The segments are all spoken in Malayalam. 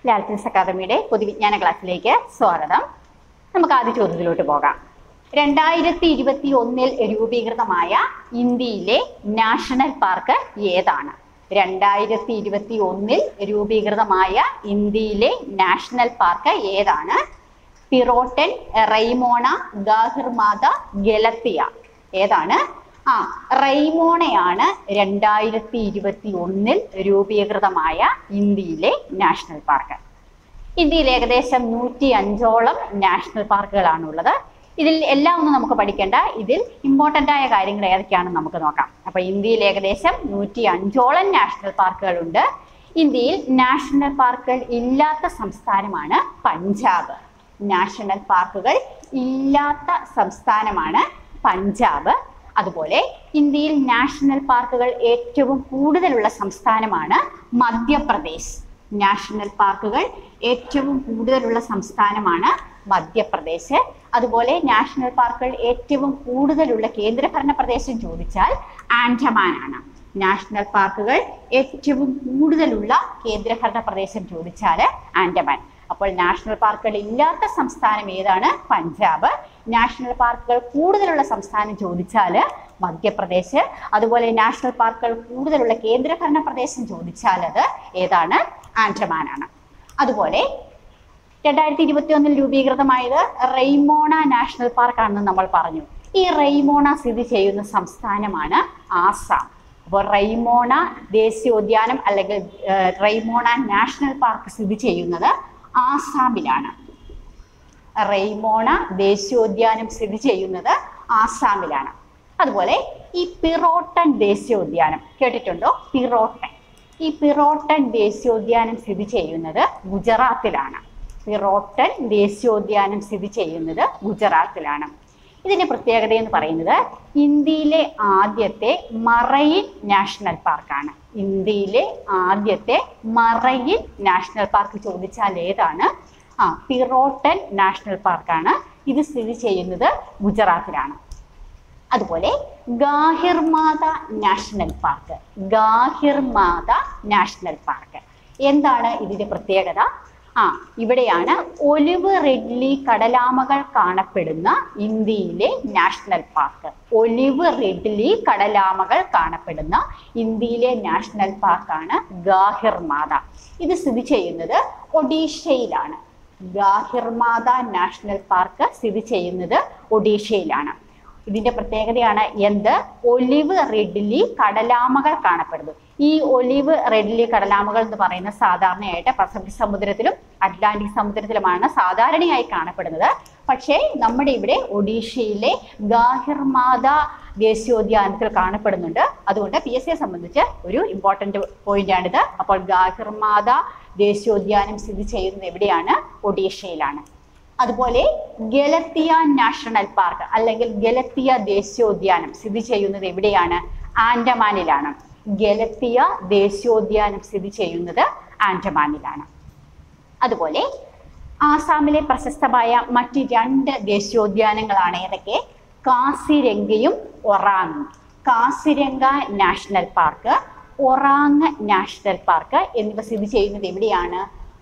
ലാൽസൻസ് അക്കാദമിയുടെ പൊതുവിജ്ഞാന ക്ലാസ്സിലേക്ക് സ്വാഗതം നമുക്ക് ആദ്യ ചോദ്യത്തിലോട്ട് പോകാം രണ്ടായിരത്തി ഇരുപത്തി ഒന്നിൽ രൂപീകൃതമായ ഇന്ത്യയിലെ നാഷണൽ പാർക്ക് ഏതാണ് രണ്ടായിരത്തി ഇരുപത്തി ഒന്നിൽ രൂപീകൃതമായ ഇന്ത്യയിലെ നാഷണൽ പാർക്ക് ഏതാണ് പിറോട്ടൻ റൈമോണ ഗാഹിർമാത ഗലത്തിയ ഏതാണ് ആ റൈമോണയാണ് രണ്ടായിരത്തി ഇരുപത്തി ഒന്നിൽ രൂപീകൃതമായ ഇന്ത്യയിലെ നാഷണൽ പാർക്ക് ഇന്ത്യയിൽ ഏകദേശം നൂറ്റി അഞ്ചോളം നാഷണൽ പാർക്കുകളാണുള്ളത് ഇതിൽ എല്ലാം ഒന്നും നമുക്ക് പഠിക്കേണ്ട ഇതിൽ ഇമ്പോർട്ടൻ്റ് ആയ കാര്യങ്ങൾ ഏതൊക്കെയാണെന്ന് നമുക്ക് നോക്കാം അപ്പൊ ഇന്ത്യയിൽ ഏകദേശം നൂറ്റി അഞ്ചോളം നാഷണൽ പാർക്കുകളുണ്ട് ഇന്ത്യയിൽ നാഷണൽ പാർക്കുകൾ ഇല്ലാത്ത സംസ്ഥാനമാണ് പഞ്ചാബ് നാഷണൽ പാർക്കുകൾ ഇല്ലാത്ത സംസ്ഥാനമാണ് പഞ്ചാബ് അതുപോലെ ഇന്ത്യയിൽ നാഷണൽ പാർക്കുകൾ ഏറ്റവും കൂടുതലുള്ള സംസ്ഥാനമാണ് മധ്യപ്രദേശ് നാഷണൽ പാർക്കുകൾ ഏറ്റവും കൂടുതലുള്ള സംസ്ഥാനമാണ് മധ്യപ്രദേശ് അതുപോലെ നാഷണൽ പാർക്കുകൾ ഏറ്റവും കൂടുതലുള്ള കേന്ദ്രഭരണ പ്രദേശം ചോദിച്ചാൽ ആൻഡമാൻ ആണ് നാഷണൽ പാർക്കുകൾ ഏറ്റവും കൂടുതലുള്ള കേന്ദ്രഭരണ പ്രദേശം ചോദിച്ചാൽ ആൻഡമാൻ അപ്പോൾ നാഷണൽ പാർക്കുകൾ ഇല്ലാത്ത സംസ്ഥാനം ഏതാണ് പഞ്ചാബ് നാഷണൽ പാർക്കുകൾ കൂടുതലുള്ള സംസ്ഥാനം ചോദിച്ചാൽ മധ്യപ്രദേശ് അതുപോലെ നാഷണൽ പാർക്കുകൾ കൂടുതലുള്ള കേന്ദ്രഭരണ പ്രദേശം ചോദിച്ചാൽ അത് ഏതാണ് ആൻഡമാൻ ആണ് അതുപോലെ രണ്ടായിരത്തി ഇരുപത്തി ഒന്നിൽ രൂപീകൃതമായത് റെയ്മോണ നാഷണൽ പാർക്ക് ആണെന്ന് നമ്മൾ പറഞ്ഞു ഈ റെയ്മോണ സ്ഥിതി ചെയ്യുന്ന സംസ്ഥാനമാണ് ആസാം അപ്പോൾ റെയ്മോണ ദേശീയോദ്യാനം അല്ലെങ്കിൽ ഏഹ്, റെയ്മോണ നാഷണൽ പാർക്ക് സ്ഥിതി ചെയ്യുന്നത് ആസാമിലാണ് റെയ്മോണ ദേശീയോദ്യാനം സ്ഥിതി ചെയ്യുന്നത് ആസാമിലാണ് അതുപോലെ ഈ പിറോട്ടൻ ദേശീയോദ്യാനം കേട്ടിട്ടുണ്ടോ പിറോട്ടൻ ഈ പിറോട്ടൻ ദേശീയോദ്യാനം സ്ഥിതി ചെയ്യുന്നത് ഗുജറാത്തിലാണ് പിറോട്ടൻ ദേശീയോദ്യാനം സ്ഥിതി ചെയ്യുന്നത് ഗുജറാത്തിലാണ് ഇതിന്റെ പ്രത്യേകത എന്ന് പറയുന്നത് ഇന്ത്യയിലെ ആദ്യത്തെ മറയിൻ നാഷണൽ പാർക്കാണ് ഇന്ത്യയിലെ ആദ്യത്തെ മറയിൻ നാഷണൽ പാർക്ക് ചോദിച്ചാൽ ഏതാണ് ആ പിറോട്ടൻ നാഷണൽ പാർക്കാണ് ഇത് സ്ഥിതി ചെയ്യുന്നത് ഗുജറാത്തിലാണ് അതുപോലെ Gahirmatha national park Gahirmatha national park എന്താണ് ഇതിന്റെ പ്രത്യേകത ആ ഇവിടെയാണ് ഒലിവ് റെഡ്ലി കടലാമകൾ കാണപ്പെടുന്ന ഇന്ത്യയിലെ നാഷണൽ പാർക്ക് ഒലിവ് റെഡ്ലി കടലാമകൾ കാണപ്പെടുന്ന ഇന്ത്യയിലെ നാഷണൽ പാർക്കാണ് ഗാഹിർമാത ഇത് സ്ഥിതി ചെയ്യുന്നത് ഒഡീഷയിലാണ് ഗാഹിർമാത നാഷണൽ പാർക്ക് സ്ഥിതി ചെയ്യുന്നത് ഒഡീഷയിലാണ് ഇതിന്റെ പ്രത്യേകതയാണ് എന്ത് ഒലിവ് റെഡ്ലി കടലാമകൾ കാണപ്പെടുന്നു ഈ ഒലിവ് റെഡ്ലി കടലാമകൾ എന്ന് പറയുന്നത് സാധാരണയായിട്ട് പസഫിക് സമുദ്രത്തിലും അറ്റ്ലാന്റിക് സമുദ്രത്തിലുമാണ് സാധാരണയായി കാണപ്പെടുന്നത് പക്ഷേ നമ്മുടെ ഇവിടെ ഒഡീഷയിലെ ഗാഹിർമാത ദേശീയോദ്യാനത്തിൽ കാണപ്പെടുന്നുണ്ട് അതുകൊണ്ട് പി എസ് സിയെ സംബന്ധിച്ച് ഒരു ഇമ്പോർട്ടന്റ് പോയിന്റ് ആണിത് അപ്പോൾ ഗാഹിർമാത ദേശീയോദ്യാനം സ്ഥിതി ചെയ്യുന്നത് എവിടെയാണ് ഒഡീഷയിലാണ് അതുപോലെ ഗലത്തിയ നാഷണൽ പാർക്ക് അല്ലെങ്കിൽ ഗലത്തിയ ദേശീയോദ്യാനം സ്ഥിതി ചെയ്യുന്നത് എവിടെയാണ് ആൻഡമാനിലാണ് ഗലത്തിയ ദേശീയോദ്യാനം സ്ഥിതി ചെയ്യുന്നത് ആൻഡമാനിലാണ് അതുപോലെ ആസാമിലെ പ്രശസ്തമായ മറ്റ് രണ്ട് ദേശീയോദ്യാനങ്ങളാണ് ഏതൊക്കെ കാസിരംഗയും ഒറാങ്ങും Kaziranga national park Orang national park എന്നിവ സ്ഥിതി ചെയ്യുന്നത് എവിടെയാണ്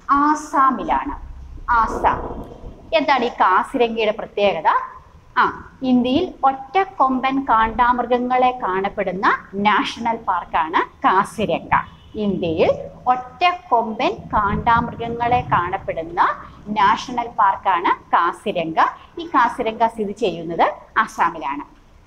ആസാമിലാണ് ആസാം എന്താണ് ഈ കാസിരംഗയുടെ പ്രത്യേകത ആ ഇന്ത്യയിൽ ഒറ്റ കൊമ്പൻ കാണ്ടാമൃഗങ്ങളെ കാണപ്പെടുന്ന നാഷണൽ പാർക്കാണ് കാസിരംഗ ഇന്ത്യയിൽ ഒറ്റ കൊമ്പൻ കാണ്ടാമൃഗങ്ങളെ കാണപ്പെടുന്ന നാഷണൽ പാർക്കാണ് കാസിരംഗ ഈ കാസിരംഗ സ്ഥിതി ചെയ്യുന്നത് ആസാമിലാണ്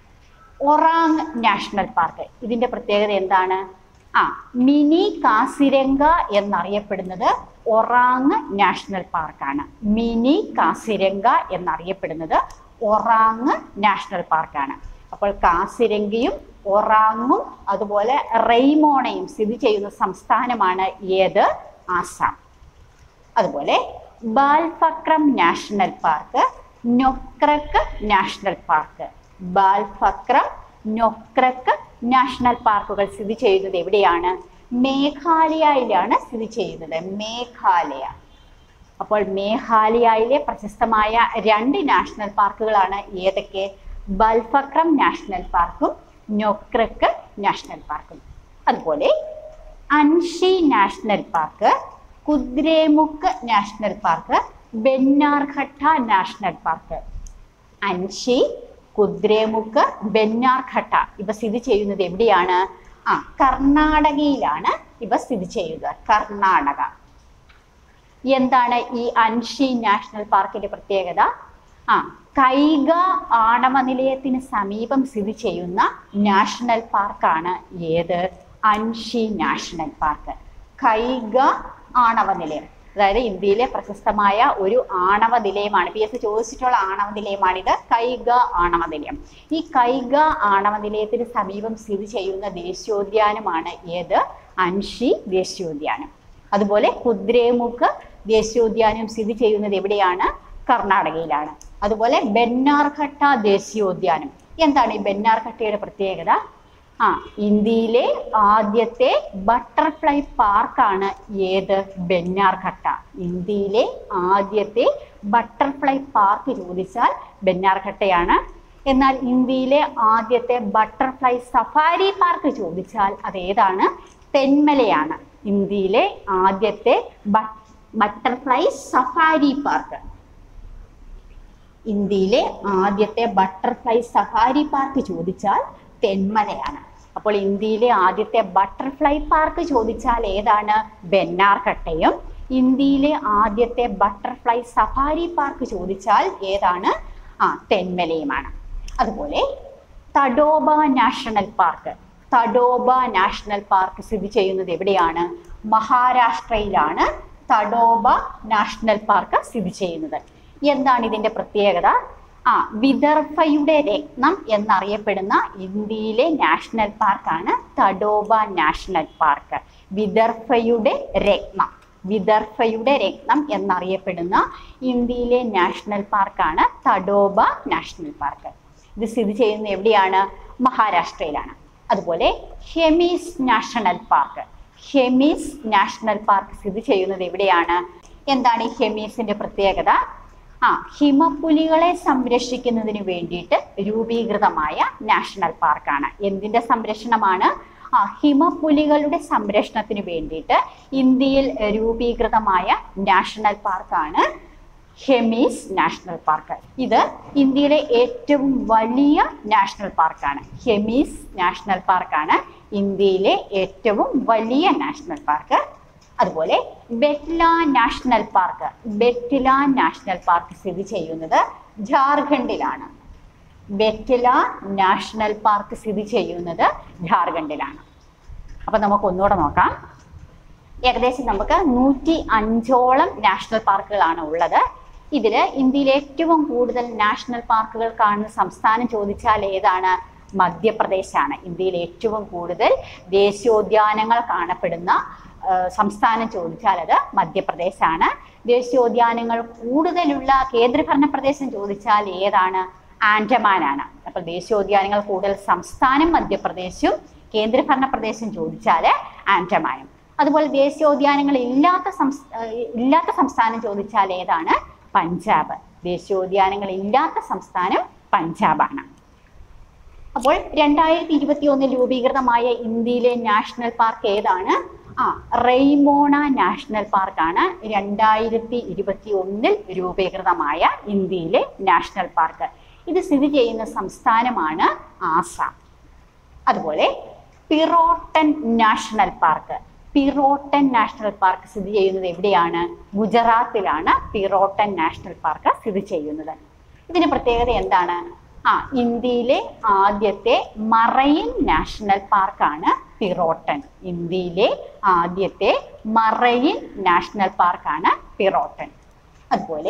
ഒറാങ് നാഷണൽ പാർക്ക് ഇതിന്റെ പ്രത്യേകത എന്താണ് ആ മിനി കാസിരംഗ എന്നറിയപ്പെടുന്നത് ഒറാങ് നാഷണൽ പാർക്കാണ് മിനി കാസിരംഗ എന്നറിയപ്പെടുന്നത് ഒറാങ് നാഷണൽ പാർക്കാണ് അപ്പോൾ കാസിരംഗയും ഒറാങ്ങും അതുപോലെ റെയ്മോണയും സ്ഥിതി ചെയ്യുന്ന സംസ്ഥാനമാണ് ഏത് ആസാം അതുപോലെ Balphakram national park Nokrek national park Balphakram Nokrek national പാർക്കുകൾ സ്ഥിതി ചെയ്യുന്നത് എവിടെയാണ് മേഘാലയയിലാണ് സ്ഥിതി ചെയ്യുന്നത് മേഘാലയ അപ്പോൾ മേഘാലയയിലെ പ്രശസ്തമായ രണ്ട് നാഷണൽ പാർക്കുകളാണ് ഏതൊക്കെ ബൽഫക്രം നാഷണൽ പാർക്കും നൊക്രക്ക് നാഷണൽ പാർക്കും അതുപോലെ Anshi national park Kudremukh national park Bannerghatta national park Anshi Kudremukh Bannerghatta ഇവ സ്ഥിതി ചെയ്യുന്നത് എവിടെയാണ് ആ കർണാടകയിലാണ് ഇവ സ്ഥിതി ചെയ്യുന്നത് കർണാടക എന്താണ് ഈ അൻഷി നാഷണൽ പാർക്കിന്റെ പ്രത്യേകത ആ കൈഗ ആണവ നിലയത്തിന് സമീപം സ്ഥിതി ചെയ്യുന്ന നാഷണൽ പാർക്കാണ് ഏത് അൻഷി നാഷണൽ പാർക്ക് കൈഗ ആണവ നിലയം അതായത് ഇന്ത്യയിലെ പ്രശസ്തമായ ഒരു ആണവ നിലയമാണ് പി എസ് സി ചോദിച്ചിട്ടുള്ള ആണവ നിലയമാണിത് കൈഗ ആണവ നിലയം ഈ കൈഗ ആണവ നിലയത്തിന് സമീപം സ്ഥിതി ചെയ്യുന്ന ദേശീയോദ്യാനമാണ് ഏത് അൻഷി ദേശീയോദ്യാനം അതുപോലെ കുദ്രേമുഖ് ദേശീയോദ്യാനം സ്ഥിതി ചെയ്യുന്നത് എവിടെയാണ് കർണാടകയിലാണ് അതുപോലെ ബെന്നാർഘട്ട ദേശീയോദ്യാനം എന്താണ് ഈ ബെന്നാർഘട്ടയുടെ പ്രത്യേകത ആ ഇന്ത്യയിലെ ആദ്യത്തെ ബട്ടർഫ്ലൈ പാർക്കാണ് ഏത് ബെന്നാർഘട്ട ഇന്ത്യയിലെ ആദ്യത്തെ ബട്ടർഫ്ലൈ പാർക്ക് ചോദിച്ചാൽ ബെന്നാർഘട്ടയാണ് എന്നാൽ ഇന്ത്യയിലെ ആദ്യത്തെ ബട്ടർഫ്ലൈ സഫാരി പാർക്ക് ചോദിച്ചാൽ അത് ഏതാണ് തെന്മലയാണ് ഇന്ത്യയിലെ ആദ്യത്തെ ബട്ടർഫ്ലൈ സഫാരി പാർക്ക് ഇന്ത്യയിലെ ആദ്യത്തെ ബട്ടർഫ്ലൈ സഫാരി പാർക്ക് ചോദിച്ചാൽ തെന്മലയാണ് അപ്പോൾ ഇന്ത്യയിലെ ആദ്യത്തെ ബട്ടർഫ്ലൈ പാർക്ക് ചോദിച്ചാൽ ഏതാണ് ബെന്നാർഘട്ടയും ഇന്ത്യയിലെ ആദ്യത്തെ ബട്ടർഫ്ലൈ സഫാരി പാർക്ക് ചോദിച്ചാൽ ഏതാണ് ആ തെന്മലയുമാണ് അതുപോലെ Tadoba national park Tadoba national park സ്ഥിതി ചെയ്യുന്നത് എവിടെയാണ് മഹാരാഷ്ട്രയിലാണ് തഡോബ നാഷണൽ പാർക്ക് സ്ഥിതി ചെയ്യുന്നത് എന്താണ് ഇതിന്റെ പ്രത്യേകത ആ വിദർഭയുടെ രത്നം എന്നറിയപ്പെടുന്ന ഇന്ത്യയിലെ നാഷണൽ പാർക്കാണ് തഡോബ നാഷണൽ പാർക്ക് വിദർഭയുടെ രത്നം വിദർഭയുടെ രത്നം എന്നറിയപ്പെടുന്ന ഇന്ത്യയിലെ നാഷണൽ പാർക്കാണ് തഡോബ നാഷണൽ പാർക്ക് ഇത് സ്ഥിതി ചെയ്യുന്നത് എവിടെയാണ് മഹാരാഷ്ട്രയിലാണ് അതുപോലെ Hemis national park Hemis national park സ്ഥിതി ചെയ്യുന്നത് എവിടെയാണ് എന്താണ് ഈ ഹെമീസിന്റെ പ്രത്യേകത ആ ഹിമപ്പുലികളെ സംരക്ഷിക്കുന്നതിന് വേണ്ടിയിട്ട് രൂപീകൃതമായ നാഷണൽ പാർക്കാണ് എന്തിന്റെ സംരക്ഷണമാണ് ആ ഹിമപ്പുലികളുടെ സംരക്ഷണത്തിന് വേണ്ടിയിട്ട് ഇന്ത്യയിൽ രൂപീകൃതമായ നാഷണൽ പാർക്കാണ് ഹെമീസ് നാഷണൽ പാർക്ക് ഇത് ഇന്ത്യയിലെ ഏറ്റവും വലിയ നാഷണൽ പാർക്കാണ് ഹെമീസ് നാഷണൽ പാർക്കാണ് ഇന്ത്യയിലെ ഏറ്റവും വലിയ നാഷണൽ പാർക്ക് അതുപോലെ Betla national park Betla national park സ്ഥിതി ചെയ്യുന്നത് ജാർഖണ്ഡിലാണ് ബെറ്റ്ല നാഷണൽ പാർക്ക് സ്ഥിതി ചെയ്യുന്നത് ജാർഖണ്ഡിലാണ് അപ്പൊ നമുക്ക് ഒന്നുകൂടെ നോക്കാം ഏകദേശം നമുക്ക് നൂറ്റി അഞ്ചോളം നാഷണൽ പാർക്കുകളാണ് ഉള്ളത് ഇതില് ഇന്ത്യയിലെ ഏറ്റവും കൂടുതൽ നാഷണൽ പാർക്കുകൾ കാണുന്ന സംസ്ഥാനം ചോദിച്ചാൽ ഏതാണ് മധ്യപ്രദേശാണ് ഇന്ത്യയിൽ ഏറ്റവും കൂടുതൽ ദേശീയോദ്യാനങ്ങൾ കാണപ്പെടുന്ന ആ, സംസ്ഥാനം ചോദിച്ചാൽ അത് മധ്യപ്രദേശാണ് ദേശീയോദ്യാനങ്ങൾ കൂടുതലുള്ള കേന്ദ്രഭരണ പ്രദേശം ചോദിച്ചാൽ ഏതാണ് ആൻഡമാനാണ് അപ്പോൾ ദേശീയോദ്യാനങ്ങൾ കൂടുതൽ സംസ്ഥാനം മധ്യപ്രദേശും കേന്ദ്രഭരണ പ്രദേശം ചോദിച്ചാൽ ആൻഡമാനും അതുപോലെ ദേശീയോദ്യാനങ്ങൾ ഇല്ലാത്ത സംസ് ഏഹ് ഇല്ലാത്ത സംസ്ഥാനം ചോദിച്ചാൽ ഏതാണ് പഞ്ചാബ് ദേശീയോദ്യാനങ്ങൾ ഇല്ലാത്ത സംസ്ഥാനം പഞ്ചാബാണ് അപ്പോൾ രണ്ടായിരത്തി ഇരുപത്തി ഒന്നിൽ രൂപീകൃതമായ ഇന്ത്യയിലെ നാഷണൽ പാർക്ക് ഏതാണ് ആ റെയ്മോണ നാഷണൽ പാർക്കാണ് രണ്ടായിരത്തി ഇരുപത്തി ഒന്നിൽ രൂപീകൃതമായ ഇന്ത്യയിലെ നാഷണൽ പാർക്ക് ഇത് സ്ഥിതി ചെയ്യുന്ന സംസ്ഥാനമാണ് ആസാം അതുപോലെ Pirotan national park Pirotan national park സ്ഥിതി ചെയ്യുന്നത് എവിടെയാണ് ഗുജറാത്തിലാണ് പിറോട്ടൻ നാഷണൽ പാർക്ക് സ്ഥിതി ചെയ്യുന്നത് ഇതിന് പ്രത്യേകത എന്താണ് ആ ഇന്ത്യയിലെ ആദ്യത്തെ മറൈൻ നാഷണൽ പാർക്കാണ് പിറോട്ടൻ ഇന്ത്യയിലെ ആദ്യത്തെ മറൈൻ നാഷണൽ പാർക്കാണ് പിറോട്ടൻ അതുപോലെ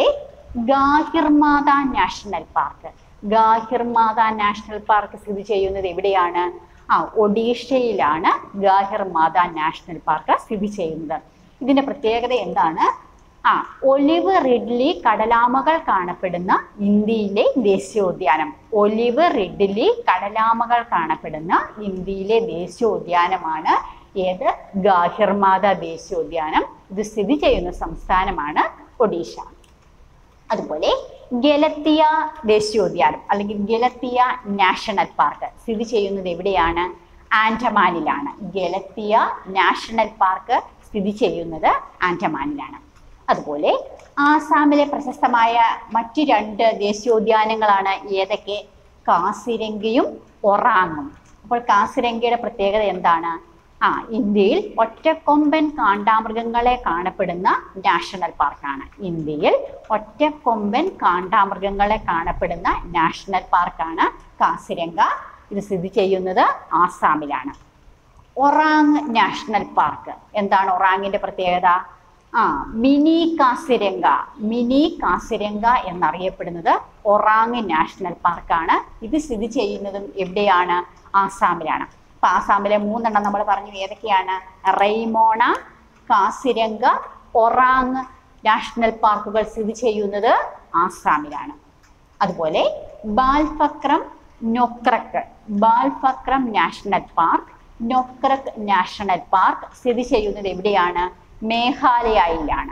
Gahirmatha national park Gahirmatha national park സ്ഥിതി ചെയ്യുന്നത് എവിടെയാണ് ആ ഒഡീഷയിലാണ് ഗാഹിർമാത നാഷണൽ പാർക്ക് സ്ഥിതി ചെയ്യുന്നത് ഇതിന്റെ പ്രത്യേകത എന്താണ് ആ ഒലിവ് റിഡ്ലി കടലാമകൾ കാണപ്പെടുന്ന ഇന്ത്യയിലെ ദേശീയോദ്യാനം ഒലിവ് റിഡ്ലി കടലാമകൾ കാണപ്പെടുന്ന ഇന്ത്യയിലെ ദേശീയോദ്യാനമാണ് ഏത് ഗാഹിർമാത ദേശീയോദ്യാനം ഇത് സ്ഥിതി ചെയ്യുന്ന സംസ്ഥാനമാണ് ഒഡീഷ അതുപോലെ ഗലത്തിയ ദേശീയോദ്യാനം അല്ലെങ്കിൽ ഗലത്തിയ നാഷണൽ പാർക്ക് സ്ഥിതി ചെയ്യുന്നത് എവിടെയാണ് ആൻഡമാനിലാണ് ഗലത്തിയ നാഷണൽ പാർക്ക് സ്ഥിതി സ്ഥിതി ചെയ്യുന്നത് ആൻഡമാനിലാണ് അതുപോലെ ആസാമിലെ പ്രശസ്തമായ മറ്റു രണ്ട് ദേശീയോദ്യാനങ്ങളാണ് ഏതൊക്കെ കാസിരംഗയും ഒറാങ്ങും അപ്പോൾ കാസിരംഗയുടെ പ്രത്യേകത എന്താണ് ആ ഇന്ത്യയിൽ ഒറ്റക്കൊമ്പൻ കാണ്ടാമൃഗങ്ങളെ കാണപ്പെടുന്ന നാഷണൽ പാർക്കാണ് ഇന്ത്യയിൽ ഒറ്റക്കൊമ്പൻ കാണ്ടാമൃഗങ്ങളെ കാണപ്പെടുന്ന നാഷണൽ പാർക്കാണ് കാസിരംഗ ഇത് സ്ഥിതി ചെയ്യുന്നത് ആസാമിലാണ് ഒറാങ് നാഷണൽ പാർക്ക് എന്താണ് ഒറാങ്ങിന്റെ പ്രത്യേകത ആ മിനി കാസിരംഗ മിനി കാസിരംഗ എന്നറിയപ്പെടുന്നത് ഒറാങ് നാഷണൽ പാർക്കാണ് ഇത് സ്ഥിതി ചെയ്യുന്നതും എവിടെയാണ് ആസാമിലാണ് അപ്പൊ ആസാമിലെ മൂന്നെണ്ണം നമ്മൾ പറഞ്ഞു ഏതൊക്കെയാണ് റെയ്മോണ കാസിരംഗ ഒറാങ് നാഷണൽ പാർക്കുകൾ സ്ഥിതി ചെയ്യുന്നത് ആസാമിലാണ് അതുപോലെ Balphakram Nokrek Balphakram national park Nokrek national park സ്ഥിതി ചെയ്യുന്നത് എവിടെയാണ് മേഘാലയയിലാണ്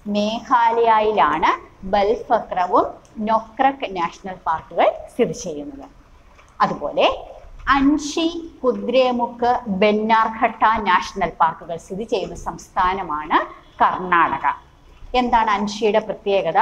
മേഘാലയയിലാണ് ബൽഫക്രവും നൊക്രക് നാഷണൽ പാർക്കുകൾ സ്ഥിതി ചെയ്യുന്നത് അതുപോലെ അൻഷി കുദ്രേമുക്ക് ബെന്നാർഘട്ട നാഷണൽ പാർക്കുകൾ സ്ഥിതി ചെയ്യുന്ന സംസ്ഥാനമാണ് കർണാടക എന്താണ് അൻഷിയുടെ പ്രത്യേകത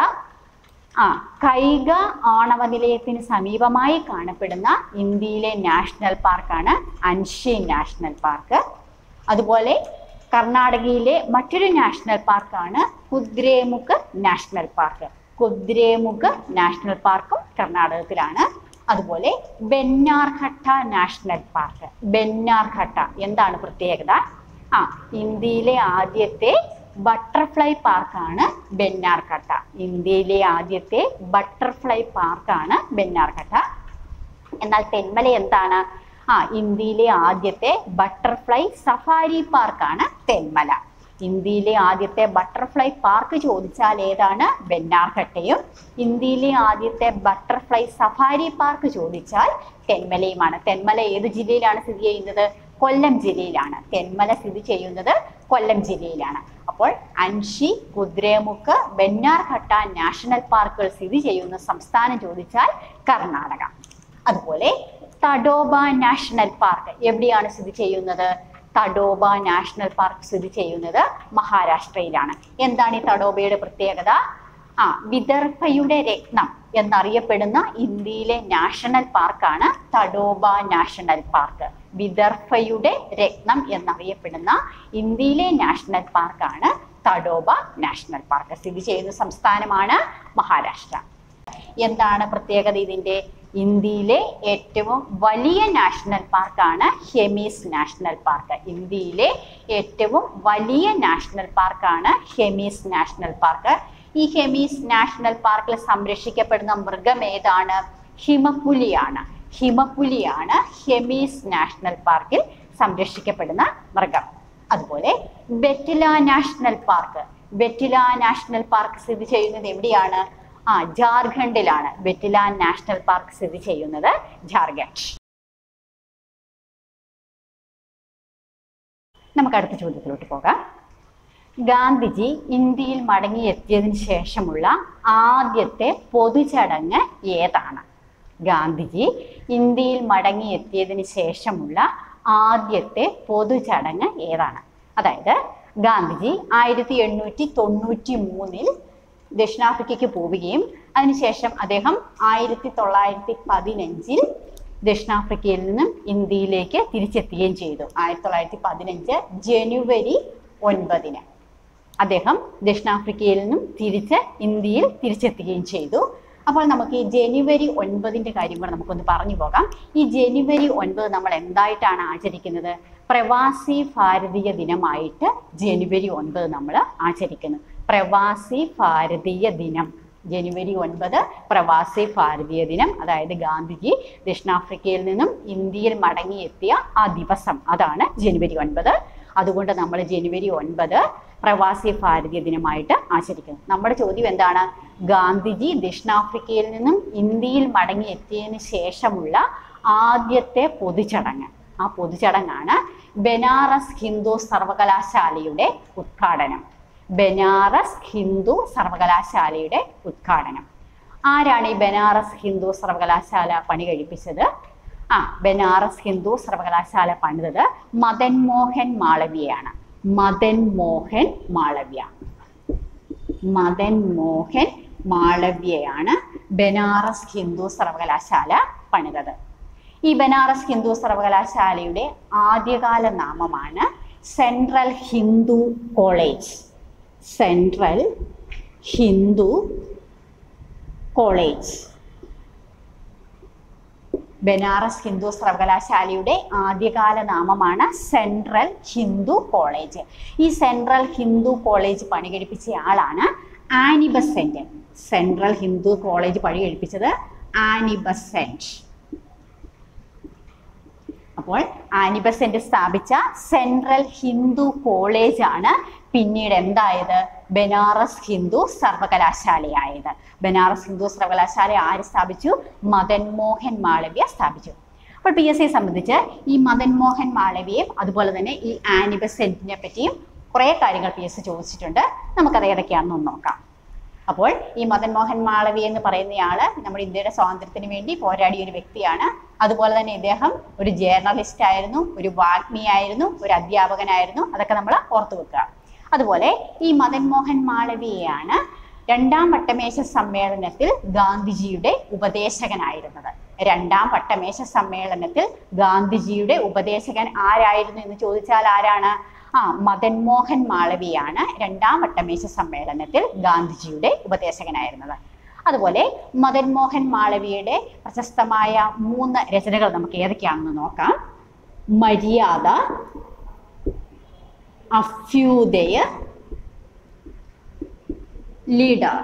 ആ കൈഗ ആണവ നിലയത്തിന് സമീപമായി കാണപ്പെടുന്ന ഇന്ത്യയിലെ നാഷണൽ പാർക്കാണ് അൻഷി നാഷണൽ പാർക്ക് അതുപോലെ കർണാടകയിലെ മറ്റൊരു നാഷണൽ പാർക്കാണ് Kudremukh national park Kudremukh national പാർക്കും കർണാടകത്തിലാണ് അതുപോലെ ബെന്നാർഘട്ട നാഷണൽ പാർക്ക് ബെന്നാർഘട്ട എന്താണ് പ്രത്യേകത ആ ഇന്ത്യയിലെ ആദ്യത്തെ ബട്ടർഫ്ലൈ പാർക്കാണ് ബെന്നാർഘട്ട ഇന്ത്യയിലെ ആദ്യത്തെ ബട്ടർഫ്ലൈ പാർക്കാണ് ബെന്നാർഘട്ട എന്നാൽ തെന്മല എന്താണ് ആ ഇന്ത്യയിലെ ആദ്യത്തെ ബട്ടർഫ്ലൈ സഫാരി പാർക്കാണ് തെന്മല ഇന്ത്യയിലെ ആദ്യത്തെ ബട്ടർഫ്ലൈ പാർക്ക് ചോദിച്ചാൽ ഏതാണ് ബെന്നാർഘട്ടയും ഇന്ത്യയിലെ ആദ്യത്തെ ബട്ടർഫ്ലൈ സഫാരി പാർക്ക് ചോദിച്ചാൽ തെന്മലയുമാണ് തെന്മല ഏത് ജില്ലയിലാണ് സ്ഥിതി ചെയ്യുന്നത് കൊല്ലം ജില്ലയിലാണ് തെന്മല സ്ഥിതി ചെയ്യുന്നത് കൊല്ലം ജില്ലയിലാണ് അപ്പോൾ അൻഷി കുദ്രേമുക്ക് ബെന്നാർഘട്ട നാഷണൽ പാർക്കുകൾ സ്ഥിതി ചെയ്യുന്ന സംസ്ഥാനം ചോദിച്ചാൽ കർണാടക അതുപോലെ തഡോബ നാഷണൽ പാർക്ക് എവിടെയാണ് സ്ഥിതി ചെയ്യുന്നത് തഡോബ നാഷണൽ പാർക്ക് സ്ഥിതി ചെയ്യുന്നത് മഹാരാഷ്ട്രയിലാണ് എന്താണ് ഈ തഡോബയുടെ പ്രത്യേകത ആ വിദർഭയുടെ രത്നം എന്നറിയപ്പെടുന്ന ഇന്ത്യയിലെ നാഷണൽ പാർക്കാണ് തഡോബ നാഷണൽ പാർക്ക് വിദർഭയുടെ രത്നം എന്നറിയപ്പെടുന്ന ഇന്ത്യയിലെ നാഷണൽ പാർക്കാണ് തഡോബ നാഷണൽ പാർക്ക് സ്ഥിതി ചെയ്യുന്ന സംസ്ഥാനമാണ് മഹാരാഷ്ട്ര എന്താണ് പ്രത്യേകത ഇതിന്റെ ഇന്ത്യയിലെ ഏറ്റവും വലിയ നാഷണൽ പാർക്കാണ് ഹെമീസ് നാഷണൽ പാർക്ക് ഇന്ത്യയിലെ ഏറ്റവും വലിയ നാഷണൽ പാർക്കാണ് ഹെമീസ് നാഷണൽ പാർക്ക് ഈ ഹെമീസ് നാഷണൽ പാർക്കിൽ സംരക്ഷിക്കപ്പെടുന്ന മൃഗം ഏതാണ് ഹിമപ്പുലിയാണ് ഹിമപ്പുലിയാണ് ഹെമീസ് നാഷണൽ പാർക്കിൽ സംരക്ഷിക്കപ്പെടുന്ന മൃഗം അതുപോലെ Betla national park Betla national park സ്ഥിതി ചെയ്യുന്നത് എവിടെയാണ് ആ ജാർഖണ്ഡിലാണ് ബെറ്റില നാഷണൽ പാർക്ക് സ്ഥിതി ചെയ്യുന്നത് ജാർഖണ്ഡ് നമുക്ക് അടുത്ത ചോദ്യത്തിലോട്ട് പോകാം ഗാന്ധിജി ഇന്ത്യയിൽ മടങ്ങിയെത്തിയതിനു ശേഷമുള്ള ആദ്യത്തെ പൊതുചടങ്ങ് ഏതാണ് ഗാന്ധിജി ഇന്ത്യയിൽ മടങ്ങിയെത്തിയതിനു ശേഷമുള്ള ആദ്യത്തെ പൊതുചടങ്ങ് ഏതാണ് അതായത് ഗാന്ധിജി ആയിരത്തി എണ്ണൂറ്റി തൊണ്ണൂറ്റി മൂന്നിൽ ദക്ഷിണാഫ്രിക്കയ്ക്ക് പോവുകയും അതിനുശേഷം അദ്ദേഹം ആയിരത്തി തൊള്ളായിരത്തി പതിനഞ്ചിൽ ദക്ഷിണാഫ്രിക്കയിൽ നിന്നും ഇന്ത്യയിലേക്ക് തിരിച്ചെത്തുകയും ചെയ്തു ആയിരത്തി തൊള്ളായിരത്തി പതിനഞ്ച് ജനുവരി ഒൻപതിന് അദ്ദേഹം ദക്ഷിണാഫ്രിക്കയിൽ നിന്നും തിരിച്ച് ഇന്ത്യയിൽ തിരിച്ചെത്തുകയും ചെയ്തു അപ്പോൾ നമുക്ക് ഈ ജനുവരി ഒൻപതിൻ്റെ കാര്യം കൂടെ നമുക്കൊന്ന് പറഞ്ഞു പോകാം ഈ ജനുവരി ഒൻപത് നമ്മൾ എന്തായിട്ടാണ് ആചരിക്കുന്നത് പ്രവാസി ഭാരതീയ ദിനമായിട്ട് ജനുവരി ഒൻപത് നമ്മൾ ആചരിക്കുന്നു പ്രവാസി ഭാരതീയ ദിനം ജനുവരി ഒൻപത് പ്രവാസി ഭാരതീയ ദിനം അതായത് ഗാന്ധിജി ദക്ഷിണാഫ്രിക്കയിൽ നിന്നും ഇന്ത്യയിൽ മടങ്ങിയെത്തിയ ആ ദിവസം അതാണ് ജനുവരി ഒൻപത് അതുകൊണ്ട് നമ്മൾ ജനുവരി ഒൻപത് പ്രവാസി ഭാരതീയ ദിനമായിട്ട് ആചരിക്കുന്നു നമ്മുടെ ചോദ്യം എന്താണ് ഗാന്ധിജി ദക്ഷിണാഫ്രിക്കയിൽ നിന്നും ഇന്ത്യയിൽ മടങ്ങിയെത്തിയതിന് ശേഷമുള്ള ആദ്യത്തെ പൊതുചടങ്ങ് ആ പൊതുചടങ്ങാണ് ബനാറസ് ഹിന്ദു സർവകലാശാലയുടെ ഉദ്ഘാടനം ബനാറസ് ഹിന്ദു സർവകലാശാലയുടെ ഉദ്ഘാടനം ആരാണ് ഈ ബനാറസ് ഹിന്ദു സർവകലാശാല പണി കഴിപ്പിച്ചത് ആ ബനാറസ് ഹിന്ദു സർവകലാശാല പണിതത് മദൻ മോഹൻ മാളവിയാണ് മദൻ മോഹൻ മാളവ്യ മദൻ മോഹൻ മാളവ്യയാണ് ബനാറസ് ഹിന്ദു സർവകലാശാല പണിതത് ഈ ബനാറസ് ഹിന്ദു സർവകലാശാലയുടെ ആദ്യകാല നാമമാണ് central Hindu college central Hindu college Banaras Hindu സർവകലാശാലയുടെ ആദ്യകാല നാമമാണ് സെൻട്രൽ ഹിന്ദു കോളേജ് ഈ സെൻട്രൽ ഹിന്ദു കോളേജ് പണി കഴിപ്പിച്ച ആളാണ് ആനിബസെന്റ് സെൻട്രൽ ഹിന്ദു കോളേജ് പണി കഴിപ്പിച്ചത് ആനിബസെന്റ് അപ്പോൾ ആനിബസെന്റ് സ്ഥാപിച്ച സെൻട്രൽ ഹിന്ദു കോളേജ് ആണ് പിന്നീട് എന്തായത് ബനാറസ് ഹിന്ദു സർവകലാശാലയായത് ബനാറസ് ഹിന്ദു സർവകലാശാല ആര് സ്ഥാപിച്ചു മദൻ മോഹൻ മാളവ്യ സ്ഥാപിച്ചു അപ്പോൾ പി എസ് സിയെ സംബന്ധിച്ച് ഈ മദൻ മോഹൻ മാളവ്യയും അതുപോലെ തന്നെ ഈ ആനിബസെന്റിനെ പറ്റിയും കുറേ കാര്യങ്ങൾ പി എസ് സി ചോദിച്ചിട്ടുണ്ട് നമുക്കത് ഏതൊക്കെയാണെന്ന് ഒന്ന് നോക്കാം അപ്പോൾ ഈ മദൻ മോഹൻ മാളവി എന്ന് പറയുന്നയാള് നമ്മുടെ ഇന്ത്യയുടെ സ്വാതന്ത്ര്യത്തിന് വേണ്ടി പോരാടിയ ഒരു വ്യക്തിയാണ് അതുപോലെ തന്നെ ഇദ്ദേഹം ഒരു ജേർണലിസ്റ്റ് ആയിരുന്നു ഒരു വാഗ്മിയായിരുന്നു ഒരു അധ്യാപകനായിരുന്നു അതൊക്കെ നമ്മൾ ഓർത്തു വെക്കുക അതുപോലെ ഈ മദൻ മോഹൻ മാളവിയെയാണ് രണ്ടാം വട്ടമേശ സമ്മേളനത്തിൽ ഗാന്ധിജിയുടെ ഉപദേശകനായിരുന്നത് രണ്ടാം വട്ടമേശ സമ്മേളനത്തിൽ ഗാന്ധിജിയുടെ ഉപദേശകൻ ആരായിരുന്നു എന്ന് ചോദിച്ചാൽ ആരാണ് ആ മദൻ മോഹൻ മാളവിയാണ് രണ്ടാം വട്ടമേശ സമ്മേളനത്തിൽ ഗാന്ധിജിയുടെ ഉപദേശകനായിരുന്നത് അതുപോലെ മദൻ മോഹൻ മാളവിയുടെ പ്രശസ്തമായ മൂന്ന് രചനകൾ നമുക്ക് ഏതൊക്കെയാണെന്ന് നോക്കാം മര്യാദ അഭ്യുദയ ലീഡർ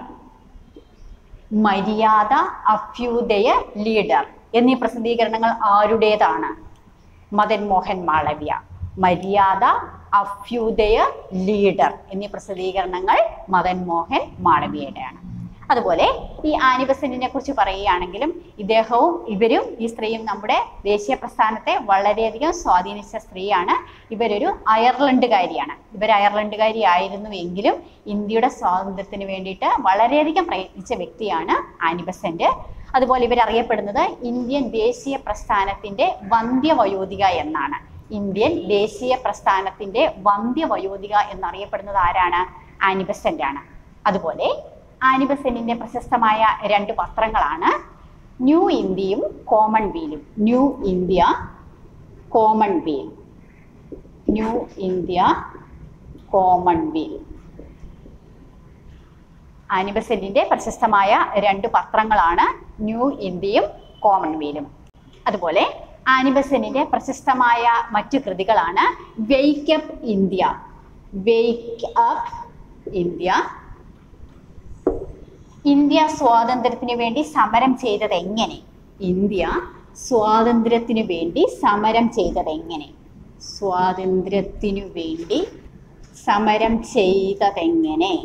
മര്യാദ അഭ്യുദയ ലീഡർ എന്നീ പ്രസിദ്ധീകരണങ്ങൾ ആരുടേതാണ് മദൻ മോഹൻ മാളവ്യ മര്യാദ അഭ്യുദയ ലീഡർ എന്നീ പ്രസിദ്ധീകരണങ്ങൾ മദൻ മോഹൻ മാളവ്യയുടെയാണ് അതുപോലെ ഈ ആനി ബസന്റിനെ കുറിച്ച് പറയുകയാണെങ്കിലും ഇദ്ദേഹവും ഇവരും ഈ സ്ത്രീയും നമ്മുടെ ദേശീയ പ്രസ്ഥാനത്തെ വളരെയധികം സ്വാധീനിച്ച സ്ത്രീയാണ് ഇവരൊരു അയർലൻഡുകാരിയാണ് ഇവർ അയർലൻഡുകാരി ആയിരുന്നു എങ്കിലും ഇന്ത്യയുടെ സ്വാതന്ത്ര്യത്തിന് വേണ്ടിയിട്ട് വളരെയധികം പ്രയത്നിച്ച വ്യക്തിയാണ് ആനി ബസന്റ് അതുപോലെ ഇവർ അറിയപ്പെടുന്നത് ഇന്ത്യൻ ദേശീയ പ്രസ്ഥാനത്തിന്റെ വന്ധ്യവയോധിക എന്നാണ് ഇന്ത്യൻ ദേശീയ പ്രസ്ഥാനത്തിന്റെ വന്ധ്യവയോധിക എന്നറിയപ്പെടുന്നത് ആരാണ് ആനി ബസന്റ് ആണ് അതുപോലെ ആനി ബസന്റിന്റെ പ്രശസ്തമായ രണ്ട് പത്രങ്ങളാണ് ന്യൂ ഇന്ത്യയും കോമൺവീലും new India commonweal new India commonweal ആനിബസെന്റിന്റെ പ്രശസ്തമായ രണ്ട് പത്രങ്ങളാണ് ന്യൂ ഇന്ത്യയും കോമൺവീലും അതുപോലെ ആനിബസെന്റിന്റെ പ്രശസ്തമായ മറ്റു കൃതികളാണ് wake up India wake up India India സ്വാതന്ത്ര്യത്തിന് വേണ്ടി സമരം ചെയ്തത് എങ്ങനെ ഇന്ത്യ സ്വാതന്ത്ര്യത്തിനു വേണ്ടി സമരം ചെയ്തത് എങ്ങനെ സ്വാതന്ത്ര്യത്തിനു വേണ്ടി സമരം ചെയ്തതെങ്ങനെ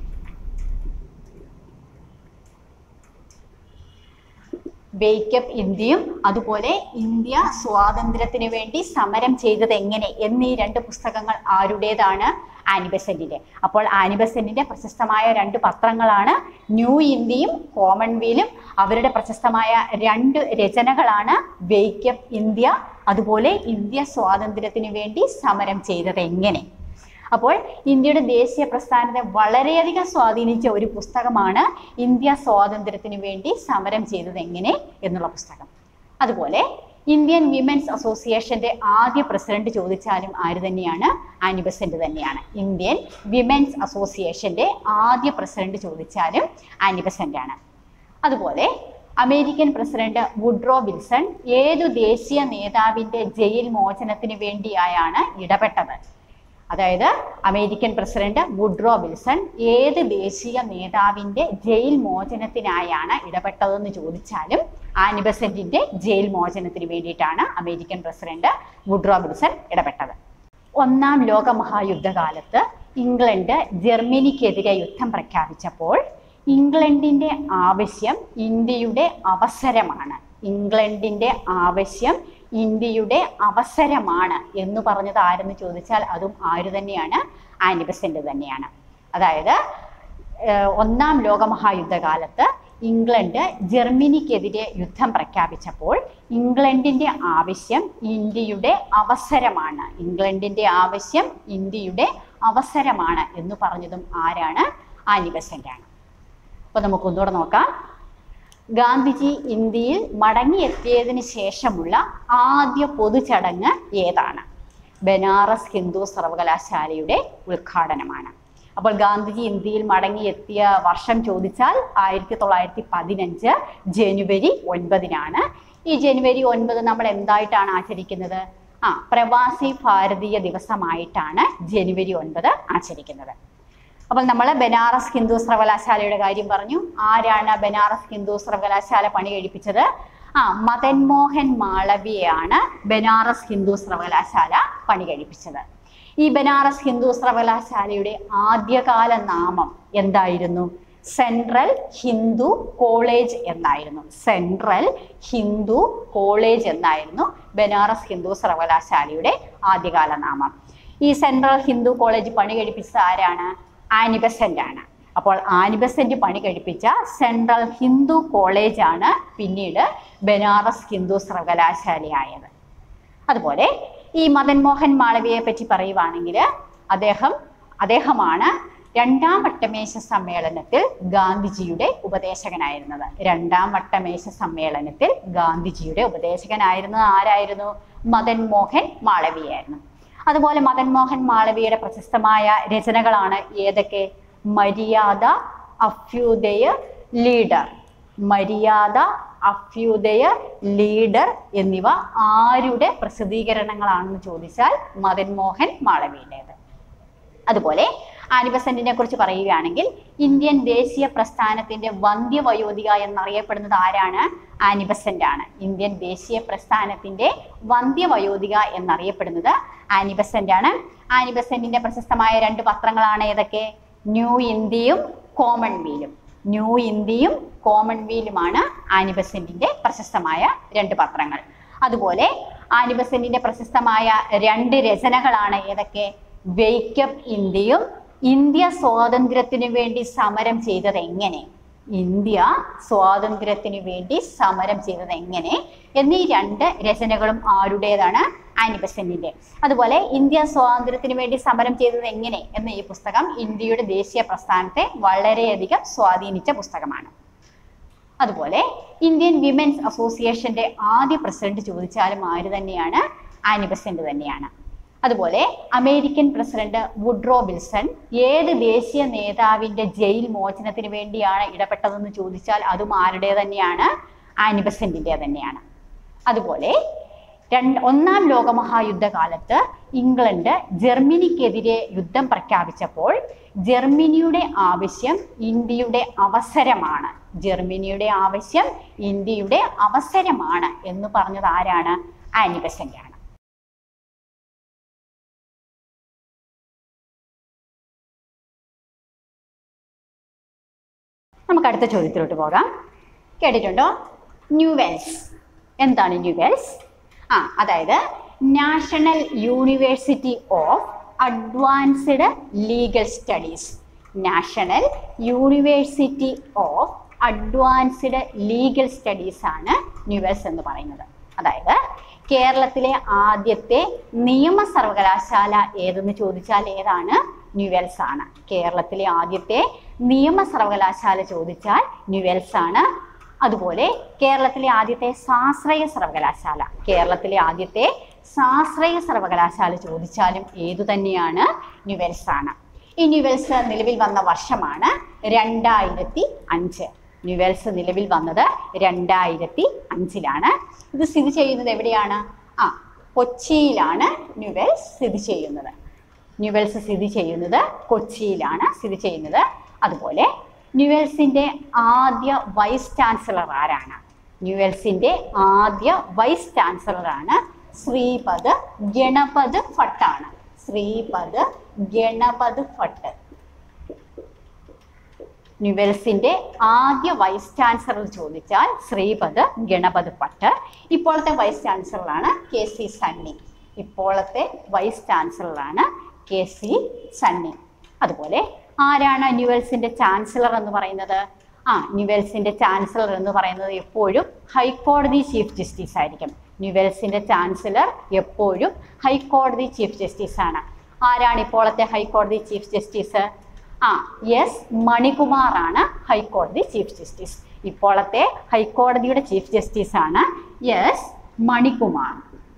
വേക്കപ്പ് ഇന്ത്യയും അതുപോലെ ഇന്ത്യ സ്വാതന്ത്ര്യത്തിന് വേണ്ടി സമരം ചെയ്തത് എങ്ങനെ എന്നീ രണ്ട് പുസ്തകങ്ങൾ ആരുടേതാണ് ആനിബസെന്റിന്റെ അപ്പോൾ ആനിബസെന്റിന്റെ പ്രശസ്തമായ രണ്ട് പത്രങ്ങളാണ് ന്യൂ ഇന്ത്യയും കോമൺവെയിലും അവരുടെ പ്രശസ്തമായ രണ്ട് രചനകളാണ് വേക്കപ്പ് ഇന്ത്യ അതുപോലെ ഇന്ത്യ സ്വാതന്ത്ര്യത്തിന് വേണ്ടി സമരം ചെയ്തത് എങ്ങനെ അപ്പോൾ ഇന്ത്യയുടെ ദേശീയ പ്രസ്ഥാനത്തെ വളരെയധികം സ്വാധീനിച്ച ഒരു പുസ്തകമാണ് ഇന്ത്യ സ്വാതന്ത്ര്യത്തിന് വേണ്ടി സമരം ചെയ്തത് എങ്ങനെ എന്നുള്ള പുസ്തകം അതുപോലെ ഇന്ത്യൻ വിമൻസ് അസോസിയേഷന്റെ ആദ്യ പ്രസിഡന്റ് ചോദിച്ചാലും ആര് തന്നെയാണ് ആനി ബസന്റ് തന്നെയാണ് ഇന്ത്യൻ വിമൻസ് അസോസിയേഷന്റെ ആദ്യ പ്രസിഡന്റ് ചോദിച്ചാലും ആനി ബസന്റ് ആണ് അതുപോലെ അമേരിക്കൻ പ്രസിഡന്റ് വുഡ്രോ വിൽസൺ ഏതു ദേശീയ നേതാവിന്റെ ജയിൽ മോചനത്തിന് വേണ്ടിയായാണ് ഇടപെട്ടത് അതായത് അമേരിക്കൻ പ്രസിഡന്റ് വുഡ്രോ വിൽസൺ ഏത് ദേശീയ നേതാവിന്റെ ജയിൽ മോചനത്തിനായാണ് ഇടപെട്ടതെന്ന് ചോദിച്ചാലും ആനിബസെന്റിന്റെ ജയിൽ മോചനത്തിന് വേണ്ടിയിട്ടാണ് അമേരിക്കൻ പ്രസിഡന്റ് വുഡ്രോ വിൽസൺ ഇടപെട്ടത് ഒന്നാം ലോക മഹായുദ്ധകാലത്ത് ഇംഗ്ലണ്ട് ജർമ്മനിക്കെതിരെ യുദ്ധം പ്രഖ്യാപിച്ചപ്പോൾ ഇംഗ്ലണ്ടിന്റെ ആവശ്യം ഇന്ത്യയുടെ അവസരമാണ് ഇംഗ്ലണ്ടിന്റെ ആവശ്യം ഇന്ത്യയുടെ അവസരമാണ് എന്ന് പറഞ്ഞത് ആരെന്ന് ചോദിച്ചാൽ അതും ആര് തന്നെയാണ് ആനിബസെന്റ് തന്നെയാണ് അതായത് ഏഹ് ഒന്നാം ലോക മഹായുദ്ധകാലത്ത് ഇംഗ്ലണ്ട് ജർമ്മനിക്കെതിരെ യുദ്ധം പ്രഖ്യാപിച്ചപ്പോൾ ഇംഗ്ലണ്ടിന്റെ ആവശ്യം ഇന്ത്യയുടെ അവസരമാണ് ഇംഗ്ലണ്ടിന്റെ ആവശ്യം ഇന്ത്യയുടെ അവസരമാണ് എന്ന് പറഞ്ഞതും ആരാണ് ആനി ബെസന്റ് ആണ് അപ്പൊ നമുക്ക് ഒന്നുകൂടെ നോക്കാം ഗാന്ധിജി ഇന്ത്യയിൽ മടങ്ങിയെത്തിയതിന് ശേഷമുള്ള ആദ്യ പൊതുചടങ്ങ് ഏതാണ് ബനാറസ് ഹിന്ദു സർവകലാശാലയുടെ ഉദ്ഘാടനമാണ് അപ്പോൾ ഗാന്ധിജി ഇന്ത്യയിൽ മടങ്ങിയെത്തിയ വർഷം ചോദിച്ചാൽ ആയിരത്തി തൊള്ളായിരത്തി പതിനഞ്ച് ജനുവരി ഒൻപതിനാണ് ഈ ജനുവരി ഒൻപത് നമ്മൾ എന്തായിട്ടാണ് ആചരിക്കുന്നത് ആ പ്രവാസി ഭാരതീയ ദിവസമായിട്ടാണ് ജനുവരി ഒൻപത് ആചരിക്കുന്നത് അപ്പോൾ നമ്മൾ ബനാറസ് ഹിന്ദു സർവകലാശാലയുടെ കാര്യം പറഞ്ഞു ആരാണ് ബനാറസ് ഹിന്ദു സർവകലാശാല പണി കഴിപ്പിച്ചത് ആ മദൻ മോഹൻ മാളവിയാണ് ബനാറസ് ഹിന്ദു സർവകലാശാല പണി കഴിപ്പിച്ചത് ഈ ബനാറസ് ഹിന്ദു സർവകലാശാലയുടെ ആദ്യകാല നാമം എന്തായിരുന്നു സെൻട്രൽ ഹിന്ദു കോളേജ് എന്നായിരുന്നു സെൻട്രൽ ഹിന്ദു കോളേജ് എന്നായിരുന്നു ബനാറസ് ഹിന്ദു സർവകലാശാലയുടെ ആദ്യകാല നാമം ഈ സെൻട്രൽ ഹിന്ദു കോളേജ് പണി കഴിപ്പിച്ചത് ആരാണ് ആനിബസെന്റ് ആണ് അപ്പോൾ ആനിബസെന്റ് പണി കഴിപ്പിച്ച സെൻട്രൽ ഹിന്ദു കോളേജ് ആണ് പിന്നീട് ബനാറസ് ഹിന്ദു സർവകലാശാലയായത് അതുപോലെ ഈ മദൻ മോഹൻ മാളവിയെ പറ്റി പറയുവാണെങ്കിൽ അദ്ദേഹം അദ്ദേഹമാണ് രണ്ടാം വട്ടമേശ സമ്മേളനത്തിൽ ഗാന്ധിജിയുടെ ഉപദേശകനായിരുന്നത് രണ്ടാം വട്ടമേശ സമ്മേളനത്തിൽ ഗാന്ധിജിയുടെ ഉപദേശകനായിരുന്നത് ആരായിരുന്നു മദൻ മോഹൻ മാളവിയായിരുന്നു അതുപോലെ മദൻ മോഹൻ മാളവിയുടെ പ്രശസ്തമായ രചനകളാണ് ഏതൊക്കെ മര്യാദ അഭ്യുദയ ലീഡർ മര്യാദ അഭ്യുദയ ലീഡർ എന്നിവ ആരുടെ പ്രസിദ്ധീകരണങ്ങളാണെന്ന് ചോദിച്ചാൽ മദൻ മോഹൻ മാളവിയുടേത് അതുപോലെ ആനിബസന്റിനെ കുറിച്ച് പറയുകയാണെങ്കിൽ ഇന്ത്യൻ ദേശീയ പ്രസ്ഥാനത്തിന്റെ വന്ധ്യവയോധിക എന്നറിയപ്പെടുന്നത് ആരാണ് ആനിബസന്റ് ആണ് ഇന്ത്യൻ ദേശീയ പ്രസ്ഥാനത്തിന്റെ വന്ധ്യവയോധിക എന്നറിയപ്പെടുന്നത് ആനിബസന്റ് ആണ് ആനിബസന്റിന്റെ പ്രശസ്തമായ രണ്ട് പത്രങ്ങളാണ് ഏതൊക്കെ ന്യൂ ഇന്ത്യയും കോമൺവീലും ന്യൂ ഇന്ത്യയും കോമൺവീലുമാണ് ആനിബസന്റിന്റെ പ്രശസ്തമായ രണ്ട് പത്രങ്ങൾ അതുപോലെ ആനിബസന്റിന്റെ പ്രശസ്തമായ രണ്ട് രചനകളാണ് ഏതൊക്കെ വെയ്ക്കപ്പ് ഇന്ത്യയും ഇന്ത്യ സ്വാതന്ത്ര്യത്തിനു വേണ്ടി സമരം ചെയ്തത് എങ്ങനെ ഇന്ത്യ സ്വാതന്ത്ര്യത്തിനു വേണ്ടി സമരം ചെയ്തത് എങ്ങനെ എന്നീ രണ്ട് രചനകളും ആരുടേതാണ് ആനിബസന്റിന്റെ അതുപോലെ ഇന്ത്യ സ്വാതന്ത്ര്യത്തിനു വേണ്ടി സമരം ചെയ്തത് എങ്ങനെ എന്ന ഈ പുസ്തകം ഇന്ത്യയുടെ ദേശീയ പ്രസ്ഥാനത്തെ വളരെയധികം സ്വാധീനിച്ച പുസ്തകമാണ് അതുപോലെ ഇന്ത്യൻ വിമൻസ് അസോസിയേഷന്റെ ആദ്യ പ്രസിഡന്റ് ചോദിച്ചാലും ആര് തന്നെയാണ് ആനിബസന്റ് തന്നെയാണ് അതുപോലെ അമേരിക്കൻ പ്രസിഡന്റ് വുഡ്രോ വിൽസൺ ഏത് ദേശീയ നേതാവിന്റെ ജയിൽ മോചനത്തിന് വേണ്ടിയാണ് ഇടപെട്ടതെന്ന് ചോദിച്ചാൽ അതും ആരുടെ തന്നെയാണ് ആനിബസന്റിന്റെ തന്നെയാണ് അതുപോലെ രണ്ട് ഒന്നാം ലോകമഹായുദ്ധകാലത്ത് ഇംഗ്ലണ്ട് ജർമ്മനിക്കെതിരെ യുദ്ധം പ്രഖ്യാപിച്ചപ്പോൾ ജർമ്മനിയുടെ ആവശ്യം ഇന്ത്യയുടെ അവസരമാണ് ജർമ്മനിയുടെ ആവശ്യം ഇന്ത്യയുടെ അവസരമാണ് എന്ന് പറഞ്ഞത് ആരാണ് ആനിബസന്റ് ആണ് നമുക്ക് അടുത്ത ചോദ്യത്തിലോട്ട് പോകാം കേട്ടിട്ടുണ്ടോ ന്യൂവെൽസ് എന്താണ് ന്യൂവെൽസ് ആ അതായത് national university of advanced legal studies national university of advanced legal studies ആണ് ന്യൂവെൽസ് എന്ന് പറയുന്നത് അതായത് കേരളത്തിലെ ആദ്യത്തെ നിയമ സർവകലാശാല ഏതെന്ന് ചോദിച്ചാൽ ഏതാണ് ന്യൂവെൽസ് ആണ് കേരളത്തിലെ ആദ്യത്തെ നിയമ സർവകലാശാല ചോദിച്ചാൽ ന്യൂവെൽസ് ആണ് അതുപോലെ കേരളത്തിലെ ആദ്യത്തെ സ്വാശ്രയ സർവകലാശാല കേരളത്തിലെ ആദ്യത്തെ സ്വാശ്രയ സർവകലാശാല ചോദിച്ചാലും ഏതു തന്നെയാണ് ന്യൂവെൽസ് ആണ് ഈ ന്യൂവെൽസ് നിലവിൽ വന്ന വർഷമാണ് രണ്ടായിരത്തി അഞ്ച് ന്യൂവെൽസ് നിലവിൽ വന്നത് രണ്ടായിരത്തി അഞ്ചിലാണ് ഇത് സ്ഥിതി ചെയ്യുന്നത് എവിടെയാണ് ആ കൊച്ചിയിലാണ് ന്യൂവെൽസ് സ്ഥിതി ചെയ്യുന്നത് ന്യൂവെൽസ് സ്ഥിതി ചെയ്യുന്നത് കൊച്ചിയിലാണ് സ്ഥിതി ചെയ്യുന്നത് അതുപോലെ ന്യൂവെൽസിന്റെ ആദ്യ വൈസ് ചാൻസലർ ആരാണ് ന്യൂവെൽസിന്റെ ആദ്യ വൈസ് ചാൻസലർ ആണ് ശ്രീപദ് ഗണപത് ഭട്ടാണ് ശ്രീപദ് ഗണപത് ഭട്ട് ന്യൂവെൽസിന്റെ ആദ്യ വൈസ് ചാൻസലർ ചോദിച്ചാൽ ശ്രീപദ് ഗണപത് ഭട്ട് ഇപ്പോഴത്തെ വൈസ് ചാൻസലറാണ് കെ സി സണ്ണി ഇപ്പോഴത്തെ വൈസ് ചാൻസലറാണ് കെ സി സണ്ണി അതുപോലെ ആരാണ് ന്യൂവെൽസിന്റെ ചാൻസലർ എന്ന് പറയുന്നത് ആ ന്യൂവെൽസിന്റെ ചാൻസലർ എന്ന് പറയുന്നത് എപ്പോഴും ഹൈക്കോടതി ചീഫ് ജസ്റ്റിസ് ആയിരിക്കും ന്യൂവെൽസിന്റെ ചാൻസലർ എപ്പോഴും ഹൈക്കോടതി ചീഫ് ജസ്റ്റിസ് ആണ് ആരാണ് ഇപ്പോഴത്തെ ഹൈക്കോടതി ചീഫ് ജസ്റ്റിസ് ആ യെസ് മണികുമാർ ആണ് ഹൈക്കോടതി ചീഫ് ജസ്റ്റിസ് ഇപ്പോഴത്തെ ഹൈക്കോടതിയുടെ ചീഫ് ജസ്റ്റിസ് ആണ് യെസ് മണികുമാർ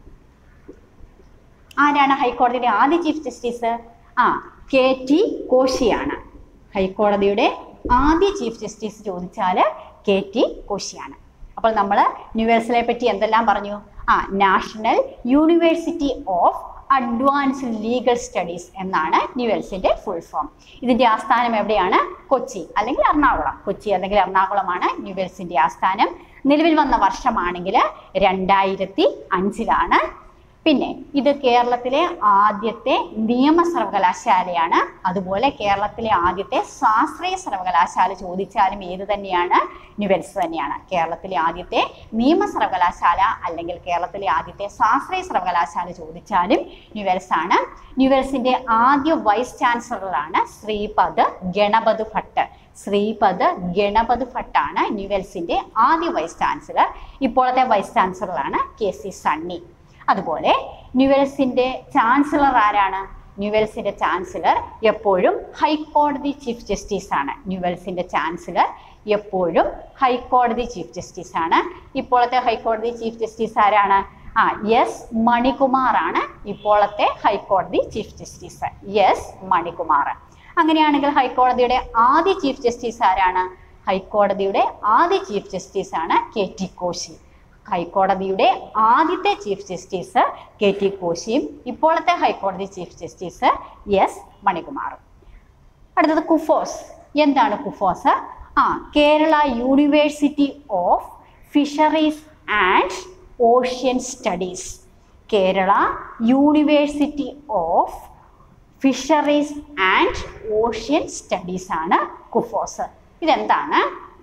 ആരാണ് ഹൈക്കോടതിയുടെ ആദ്യ ചീഫ് ജസ്റ്റിസ് ആ കെ ടി കോശിയാണ് ഹൈക്കോടതിയുടെ ആദ്യ ചീഫ് ജസ്റ്റിസ് ചോദിച്ചാൽ കെ ടി കോശിയാണ് അപ്പോൾ നമ്മൾ ന്യൂവേഴ്സിനെ പറ്റി എന്തെല്ലാം പറഞ്ഞു ആ national university of advanced legal studies എന്നാണ് ന്യൂവെൽസിന്റെ ഫുൾ ഫോം ഇതിന്റെ ആസ്ഥാനം എവിടെയാണ് കൊച്ചി അല്ലെങ്കിൽ എറണാകുളം കൊച്ചി അല്ലെങ്കിൽ എറണാകുളമാണ് ന്യൂവെൽസിന്റെ ആസ്ഥാനം നിലവിൽ വന്ന വർഷമാണെങ്കിൽ രണ്ടായിരത്തി അഞ്ചിലാണ് പിന്നെ ഇത് കേരളത്തിലെ ആദ്യത്തെ നിയമ സർവകലാശാലയാണ് അതുപോലെ കേരളത്തിലെ ആദ്യത്തെ സ്വാശ്രയ സർവകലാശാല ചോദിച്ചാലും ഏത് തന്നെയാണ് ന്യൂവെൽസ് തന്നെയാണ് കേരളത്തിലെ ആദ്യത്തെ നിയമ സർവകലാശാല അല്ലെങ്കിൽ കേരളത്തിലെ ആദ്യത്തെ സ്വാശ്രയ സർവകലാശാല ചോദിച്ചാലും ന്യൂവെൽസ് ആണ് ന്യൂവെൽസിന്റെ ആദ്യ വൈസ് ചാൻസലറാണ് ശ്രീപദ് ഗണപത് ഭട്ട് ശ്രീപദ് ഗണപത് ഭട്ടാണ് ന്യൂവെൽസിന്റെ ആദ്യ വൈസ് ചാൻസലർ ഇപ്പോഴത്തെ വൈസ് ചാൻസലറാണ് കെ സി സണ്ണി അതുപോലെ ന്യൂവെൽസിന്റെ ചാൻസലർ ആരാണ് ന്യൂവെൽസിന്റെ ചാൻസലർ എപ്പോഴും ഹൈക്കോടതി ചീഫ് ജസ്റ്റിസ് ആണ് ന്യൂവെൽസിന്റെ ചാൻസലർ എപ്പോഴും ഹൈക്കോടതി ചീഫ് ജസ്റ്റിസ് ആണ് ഇപ്പോഴത്തെ ഹൈക്കോടതി ചീഫ് ജസ്റ്റിസ് ആരാണ് ആ യെസ് മണികുമാർ ആണ് ഇപ്പോഴത്തെ ഹൈക്കോടതി ചീഫ് ജസ്റ്റിസ് യെസ് മണികുമാർ അങ്ങനെയാണെങ്കിൽ ഹൈക്കോടതിയുടെ ആദ്യ ചീഫ് ജസ്റ്റിസ് ആരാണ് ഹൈക്കോടതിയുടെ ആദ്യ ചീഫ് ജസ്റ്റിസ് ആണ് കെ ടി കോശി ഹൈക്കോടതിയുടെ ആദ്യത്തെ ചീഫ് ജസ്റ്റിസ് കെ ടി കോശിയും ഇപ്പോഴത്തെ ഹൈക്കോടതി ചീഫ് ജസ്റ്റിസ് എസ് മണികുമാറും അടുത്തത് കുഫോസ് എന്താണ് കുഫോസ് ആ Kerala university of fisheries and ocean studies Kerala university of fisheries and ocean studies ആണ് കുഫോസ് ഇതെന്താണ്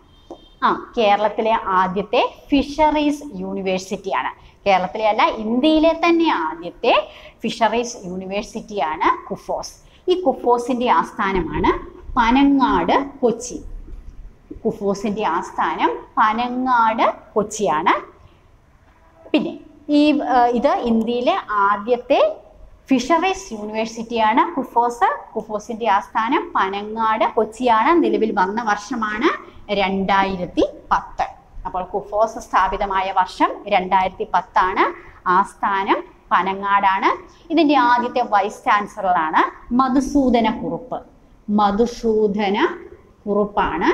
ആ കേരളത്തിലെ ആദ്യത്തെ ഫിഷറീസ് യൂണിവേഴ്സിറ്റിയാണ് കേരളത്തിലെ അല്ല ഇന്ത്യയിലെ തന്നെ ആദ്യത്തെ ഫിഷറീസ് യൂണിവേഴ്സിറ്റിയാണ് കുഫോസ് ഈ കുഫോസിന്റെ ആസ്ഥാനമാണ് പനങ്ങാട് കൊച്ചി കുഫോസിന്റെ ആസ്ഥാനം പനങ്ങാട് കൊച്ചിയാണ് പിന്നെ ഈ ആ, ഇത് ഇന്ത്യയിലെ ആദ്യത്തെ ഫിഷറീസ് യൂണിവേഴ്സിറ്റിയാണ് കുഫോസ് കുഫോസിന്റെ ആസ്ഥാനം പനങ്ങാട് കൊച്ചിയാണ് നിലവിൽ വന്ന വർഷമാണ് രണ്ടായിരത്തി പത്ത് അപ്പോൾ കുഫോസ് സ്ഥാപിതമായ വർഷം രണ്ടായിരത്തി പത്താണ് ആസ്ഥാനം പനങ്ങാടാണ് ഇതിന്റെ ആദ്യത്തെ വൈസ് ചാൻസലറാണ് മധുസൂദന കുറുപ്പ് മധുസൂദന കുറുപ്പാണ്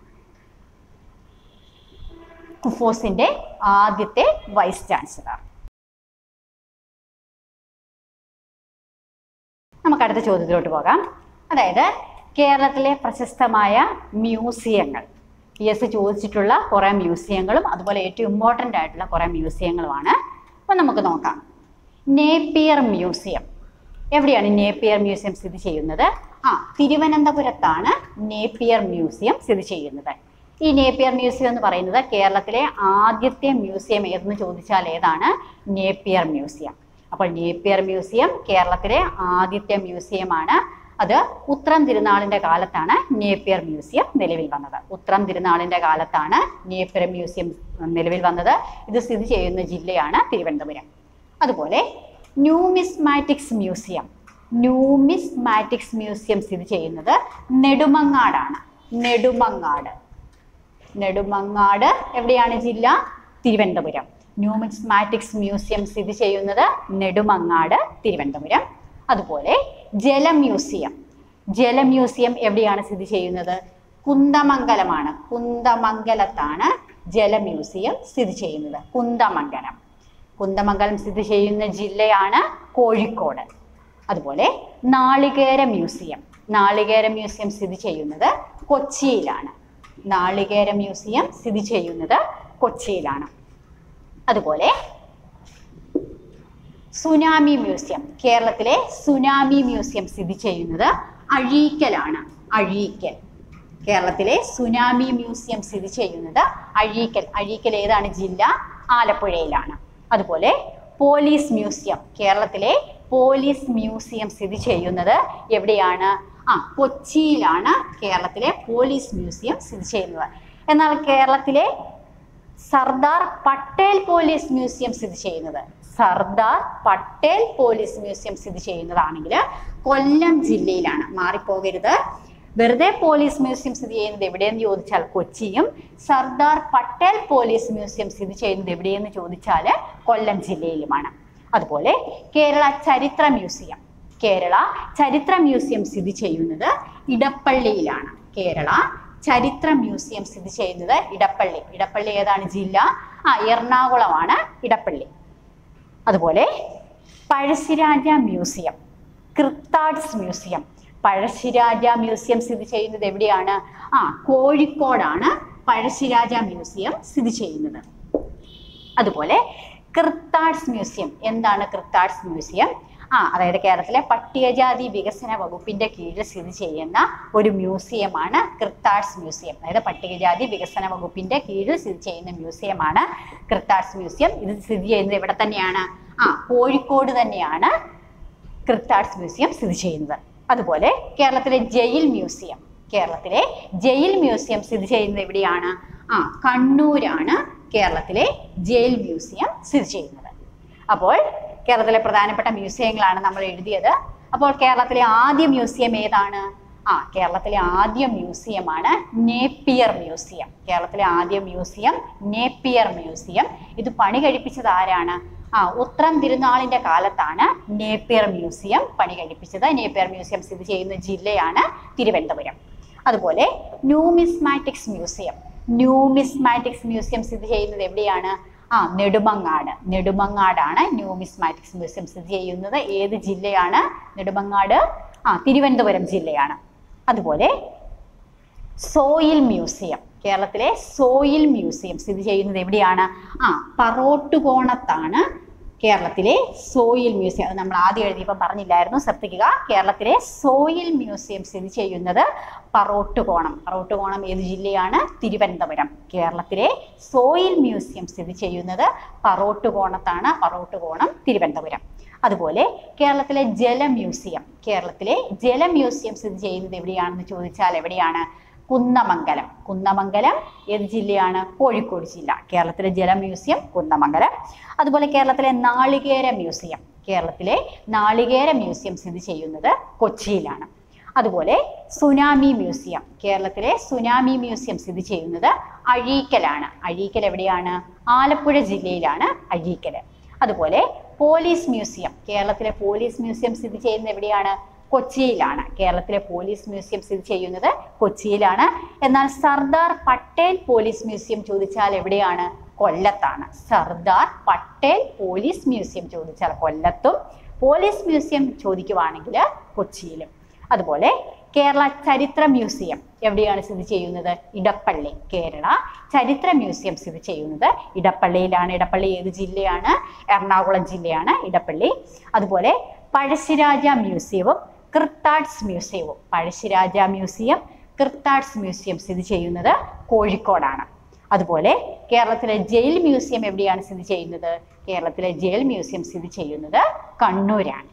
കുഫോസിന്റെ ആദ്യത്തെ വൈസ് ചാൻസലർ നമുക്ക് അടുത്ത ചോദ്യത്തിലോട്ട് പോകാം അതായത് കേരളത്തിലെ പ്രശസ്തമായ മ്യൂസിയങ്ങൾ പി എസ് ചോദിച്ചിട്ടുള്ള കുറേ മ്യൂസിയങ്ങളും അതുപോലെ ഏറ്റവും ഇമ്പോർട്ടൻ്റ് ആയിട്ടുള്ള കുറേ മ്യൂസിയങ്ങളുമാണ് അപ്പം നമുക്ക് നോക്കാം നേപ്പിയർ മ്യൂസിയം എവിടെയാണ് നേപ്പിയർ മ്യൂസിയം സ്ഥിതി ചെയ്യുന്നത് ആ തിരുവനന്തപുരത്താണ് നേപ്പിയർ മ്യൂസിയം സ്ഥിതി ചെയ്യുന്നത് ഈ നേപ്പിയർ മ്യൂസിയം എന്ന് പറയുന്നത് കേരളത്തിലെ ആദ്യത്തെ മ്യൂസിയം ഏതെന്ന് ചോദിച്ചാൽ ഏതാണ് നേപ്പിയർ മ്യൂസിയം അപ്പോൾ നേപ്പിയർ മ്യൂസിയം കേരളത്തിലെ ആദ്യത്തെ മ്യൂസിയമാണ് അത് ഉത്രം തിരുനാളിന്റെ കാലത്താണ് നേപ്പിയർ മ്യൂസിയം നിലവിൽ വന്നത് ഉത്രം തിരുനാളിന്റെ കാലത്താണ് നേപ്പിയർ മ്യൂസിയം നിലവിൽ വന്നത് ഇത് സ്ഥിതി ചെയ്യുന്ന ജില്ലയാണ് തിരുവനന്തപുരം അതുപോലെ ന്യൂമിസ്മാറ്റിക്സ് മ്യൂസിയം ന്യൂമിസ്മാറ്റിക്സ് മ്യൂസിയം സ്ഥിതി ചെയ്യുന്നത് നെടുമങ്ങാടാണ് നെടുമങ്ങാട് നെടുമങ്ങാട് എവിടെയാണ് ജില്ല തിരുവനന്തപുരം ന്യൂമിസ്മാറ്റിക്സ് മ്യൂസിയം സ്ഥിതി ചെയ്യുന്നത് നെടുമങ്ങാട് തിരുവനന്തപുരം അതുപോലെ ജല മ്യൂസിയം ജല മ്യൂസിയം എവിടെയാണ് സ്ഥിതി ചെയ്യുന്നത് കുന്തമംഗലമാണ് കുന്തമംഗലത്താണ് ജല മ്യൂസിയം സ്ഥിതി ചെയ്യുന്നത് കുന്തമംഗലം കുന്തമംഗലം സ്ഥിതി ചെയ്യുന്ന ജില്ലയാണ് കോഴിക്കോട് അതുപോലെ നാളികേര മ്യൂസിയം നാളികേര മ്യൂസിയം സ്ഥിതി ചെയ്യുന്നത് കൊച്ചിയിലാണ് നാളികേര മ്യൂസിയം സ്ഥിതി ചെയ്യുന്നത് കൊച്ചിയിലാണ് അതുപോലെ സുനാമി മ്യൂസിയം കേരളത്തിലെ സുനാമി മ്യൂസിയം സ്ഥിതി ചെയ്യുന്നത് അഴീക്കലാണ് അഴീക്കൽ കേരളത്തിലെ സുനാമി മ്യൂസിയം സ്ഥിതി ചെയ്യുന്നത് അഴീക്കൽ അഴീക്കൽ ഏതാണ് ജില്ല ആലപ്പുഴയിലാണ് അതുപോലെ പോലീസ് മ്യൂസിയം കേരളത്തിലെ പോലീസ് മ്യൂസിയം സ്ഥിതി ചെയ്യുന്നത് എവിടെയാണ് ആ കൊച്ചിയിലാണ് കേരളത്തിലെ പോലീസ് മ്യൂസിയം സ്ഥിതി ചെയ്യുന്നത് എന്നാൽ കേരളത്തിലെ സർദാർ പട്ടേൽ പോലീസ് മ്യൂസിയം സ്ഥിതി ചെയ്യുന്നത് സർദാർ പട്ടേൽ പോലീസ് മ്യൂസിയം സ്ഥിതി ചെയ്യുന്നതാണെങ്കിൽ കൊല്ലം ജില്ലയിലാണ് മാറിപ്പോകരുത് വെറുതെ പോലീസ് മ്യൂസിയം സ്ഥിതി ചെയ്യുന്നത് എവിടെയെന്ന് ചോദിച്ചാൽ കൊച്ചിയും സർദാർ പട്ടേൽ പോലീസ് മ്യൂസിയം സ്ഥിതി ചെയ്യുന്നത് എവിടെയെന്ന് ചോദിച്ചാൽ കൊല്ലം ജില്ലയിലുമാണ് അതുപോലെ കേരള ചരിത്ര മ്യൂസിയം കേരള ചരിത്ര മ്യൂസിയം സ്ഥിതി ചെയ്യുന്നത് ഇടപ്പള്ളിയിലാണ് കേരള ചരിത്ര മ്യൂസിയം സ്ഥിതി ചെയ്യുന്നത് ഇടപ്പള്ളി ഇടപ്പള്ളി ഏതാണ് ജില്ല ആ എറണാകുളമാണ് ഇടപ്പള്ളി അതുപോലെ Pazhassiraja museum KIRTADS museum Pazhassiraja museum സ്ഥിതി ചെയ്യുന്നത് എവിടെയാണ് ആ കോഴിക്കോടാണ് പഴശ്ശിരാജ മ്യൂസിയം സ്ഥിതി ചെയ്യുന്നത് അതുപോലെ കൃത്താഡ്സ് മ്യൂസിയം എന്താണ് കൃത്താഡ്സ് മ്യൂസിയം ആ അതായത് കേരളത്തിലെ പട്ടികജാതി വികസന വകുപ്പിന്റെ കീഴിൽ സ്ഥിതി ചെയ്യുന്ന ഒരു മ്യൂസിയമാണ് കൃത്താഡ്സ് മ്യൂസിയം അതായത് പട്ടികജാതി വികസന വകുപ്പിന്റെ കീഴിൽ സ്ഥിതി ചെയ്യുന്ന മ്യൂസിയമാണ് കൃത്താഡ്സ് മ്യൂസിയം ഇത് സ്ഥിതി ചെയ്യുന്നത് എവിടെ തന്നെയാണ് ആ കോഴിക്കോട് തന്നെയാണ് കൃത്താഡ്സ് മ്യൂസിയം സ്ഥിതി ചെയ്യുന്നത് അതുപോലെ കേരളത്തിലെ ജയിൽ മ്യൂസിയം കേരളത്തിലെ ജയിൽ മ്യൂസിയം സ്ഥിതി ചെയ്യുന്നത് എവിടെയാണ് ആ കണ്ണൂരാണ് കേരളത്തിലെ ജയിൽ മ്യൂസിയം സ്ഥിതി ചെയ്യുന്നത് അപ്പോൾ കേരളത്തിലെ പ്രധാനപ്പെട്ട മ്യൂസിയങ്ങളാണ് നമ്മൾ എഴുതിയത് അപ്പോൾ കേരളത്തിലെ ആദ്യ മ്യൂസിയം ഏതാണ് ആ കേരളത്തിലെ ആദ്യ മ്യൂസിയമാണ് നേപ്പിയർ മ്യൂസിയം കേരളത്തിലെ ആദ്യ മ്യൂസിയം നേപ്പിയർ മ്യൂസിയം ഇത് പണി കഴിപ്പിച്ചത് ആരാണ് ആ ഉത്രം തിരുനാളിന്റെ കാലത്താണ് നേപ്പിയർ മ്യൂസിയം പണി കഴിപ്പിച്ചത് നേപ്പിയർ മ്യൂസിയം സ്ഥിതി ചെയ്യുന്ന ജില്ലയാണ് തിരുവനന്തപുരം അതുപോലെ ന്യൂമിസ്മാറ്റിക്സ് മ്യൂസിയം ന്യൂമിസ്മാറ്റിക്സ് മ്യൂസിയം സ്ഥിതി ചെയ്യുന്നത് എവിടെയാണ് ആ നെടുമങ്ങാട് നെടുമങ്ങാടാണ് ന്യൂമിസ്മാറ്റിക്സ് മ്യൂസിയം സ്ഥിതി ചെയ്യുന്നത് ഏത് ജില്ലയാണ് നെടുമങ്ങാട് ആ തിരുവനന്തപുരം ജില്ലയാണ് അതുപോലെ സോയിൽ മ്യൂസിയം കേരളത്തിലെ സോയിൽ മ്യൂസിയം സ്ഥിതി ചെയ്യുന്നത് എവിടെയാണ് ആ പറോട്ടുകോണത്താണ് കേരളത്തിലെ സോയിൽ മ്യൂസിയം അത് നമ്മൾ ആദ്യം എഴുതിയപ്പോൾ പറഞ്ഞില്ലായിരുന്നു ശ്രദ്ധിക്കുക കേരളത്തിലെ സോയിൽ മ്യൂസിയം സ്ഥിതി ചെയ്യുന്നത് പറോട്ടുകോണം പറോട്ടുകോണം ഏത് ജില്ലയാണ് തിരുവനന്തപുരം കേരളത്തിലെ സോയിൽ മ്യൂസിയം സ്ഥിതി ചെയ്യുന്നത് പറോട്ടുകോണത്താണ് പറോട്ടുകോണം തിരുവനന്തപുരം അതുപോലെ കേരളത്തിലെ ജല മ്യൂസിയം കേരളത്തിലെ ജല മ്യൂസിയം സ്ഥിതി ചെയ്യുന്നത് എവിടെയാണെന്ന് ചോദിച്ചാൽ എവിടെയാണ് കുന്നമംഗലം കുന്നമംഗലം ഏത് ജില്ലയാണ് കോഴിക്കോട് ജില്ല കേരളത്തിലെ ജല മ്യൂസിയം കുന്നമംഗലം അതുപോലെ കേരളത്തിലെ നാളികേര മ്യൂസിയം കേരളത്തിലെ നാളികേര മ്യൂസിയം സ്ഥിതി ചെയ്യുന്നത് കൊച്ചിയിലാണ് അതുപോലെ സുനാമി മ്യൂസിയം കേരളത്തിലെ സുനാമി മ്യൂസിയം സ്ഥിതി ചെയ്യുന്നത് അഴീക്കലാണ് അഴീക്കൽ എവിടെയാണ് ആലപ്പുഴ ജില്ലയിലാണ് അഴീക്കൽ അതുപോലെ പോലീസ് മ്യൂസിയം കേരളത്തിലെ പോലീസ് മ്യൂസിയം സ്ഥിതി ചെയ്യുന്നത് എവിടെയാണ് കൊച്ചിയിലാണ് കേരളത്തിലെ പോലീസ് മ്യൂസിയം സ്ഥിതി ചെയ്യുന്നത് കൊച്ചിയിലാണ് എന്നാൽ സർദാർ പട്ടേൽ പോലീസ് മ്യൂസിയം ചോദിച്ചാൽ എവിടെയാണ് കൊല്ലത്താണ് സർദാർ പട്ടേൽ പോലീസ് മ്യൂസിയം ചോദിച്ചാൽ കൊല്ലത്തും പോലീസ് മ്യൂസിയം ചോദിക്കുവാണെങ്കിൽ കൊച്ചിയിലും അതുപോലെ കേരള ചരിത്ര മ്യൂസിയം എവിടെയാണ് സ്ഥിതി ചെയ്യുന്നത് ഇടപ്പള്ളി കേരള ചരിത്ര മ്യൂസിയം സ്ഥിതി ചെയ്യുന്നത് ഇടപ്പള്ളിയിലാണ് ഇടപ്പള്ളി ഏത് ജില്ലയാണ് എറണാകുളം ജില്ലയാണ് ഇടപ്പള്ളി അതുപോലെ പഴശ്ശിരാജ മ്യൂസിയവും കൃത്താഡ്സ് മ്യൂസിയവും പഴശ്ശിരാജ മ്യൂസിയം കൃത്താഡ്സ് മ്യൂസിയം സ്ഥിതി ചെയ്യുന്നത് കോഴിക്കോടാണ് അതുപോലെ കേരളത്തിലെ ജയിൽ മ്യൂസിയം എവിടെയാണ് സ്ഥിതി ചെയ്യുന്നത് കേരളത്തിലെ ജയിൽ മ്യൂസിയം സ്ഥിതി ചെയ്യുന്നത് കണ്ണൂരാണ്